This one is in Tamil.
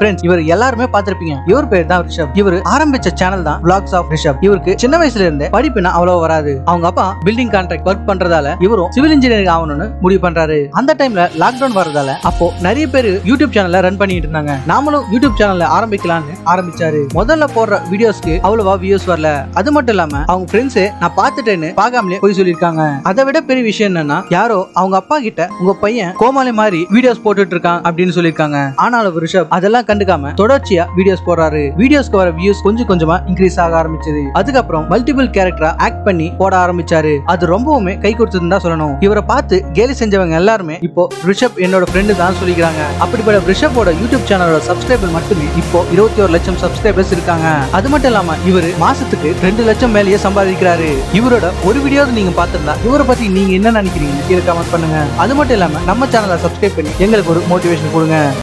ஃப்ரெண்ட்ஸ் இவர் எல்லாருமே பார்த்திருப்பீங்க இவர் பேர் தான் ரிஷப் இவர் ஆரம்பிச்ச சேனல் தான் vlogs ஆஃப் ரிஷப் இவருக்கு சின்ன வயசுல இருந்தே படிப்புனா அவ்வளவு வராது அவங்க அப்பா பில்டிங் கான்ட்ராக்ட் ஒர்க் பண்றதால இவரும் சிவில் இன்ஜினியரிங் ஆகணும்னு முடிவு பண்றாரு அந்த டைம்ல லாக்டவுன் வரதால அப்போ நிறைய பேர் யூடியூப் சேனல்ல ரன் பண்ணிட்டு இருந்தாங்க நாமளும் யூடியூப் சேனல்ல ஆரம்பிக்கலாம்னு ஆரம்பிச்சாரு முதல்ல போடுற வீடியோஸ்க்கு அவ்வளவா வியூஸ் வரல அது மட்டும் இல்லாம அவங்க ஃப்ரெண்ட்ஸ் நான் பார்த்துட்டேன்னு பார்க்காமலே போய் சொல்லியிருக்காங்க அதை விட பெரிய விஷயம் என்னன்னா யாரோ அவங்க அப்பா கிட்ட உங்க பையன் கோமாளி மாதிரி வீடியோஸ் போட்டுட்டு இருக்கான் அப்படின்னு சொல்லியிருக்காங்க ஆனாலும் ரிஷப் அதெல்லாம் கண்டுக்காம தொடர்ச்சியா வீடியோஸ் போடுறாரு வீடியோஸ்க்கு வர வியூஸ் கொஞ்சம் கொஞ்சமா இன்க்ரீஸ் ஆக ஆரம்பிச்சது அதுக்கப்புறம் மல்டிபிள் கேரக்டரா ஆக்ட் பண்ணி போட ஆரம்பிச்சாரு அது ரொம்பவுமே கை கொடுத்ததுன்னு தான் சொல்லணும் இவரை பார்த்து கேலி செஞ்சவங்க எல்லாருமே இப்போ ரிஷப் என்னோட ஃப்ரெண்டு தான் சொல்லிக்கிறாங்க அப்படிப்பட்ட ரிஷப்போட யூடியூப் சேனலோட சப்ஸ்கிரைபர் மட்டுமே இப்போ இருபத்தி ஒரு லட்சம் சப்ஸ்கிரைபர்ஸ் இருக்காங்க அது மட்டும் இல்லாம இவர் மாசத்துக்கு ரெண்டு லட்சம் மேலேயே சம்பாதிக்கிறாரு இவரோட ஒரு வீடியோ நீங்க பார்த்திருந்தா இவரை பத்தி நீங்க என்ன நினைக்கிறீங்க கீழே கமெண்ட் பண்ணுங்க அது மட்டும் இல்லாம நம்ம சேனலை சப்ஸ்கிரைப் பண்ணி எங்களுக்கு ஒரு மோட்டிவேஷன் கொடுங்க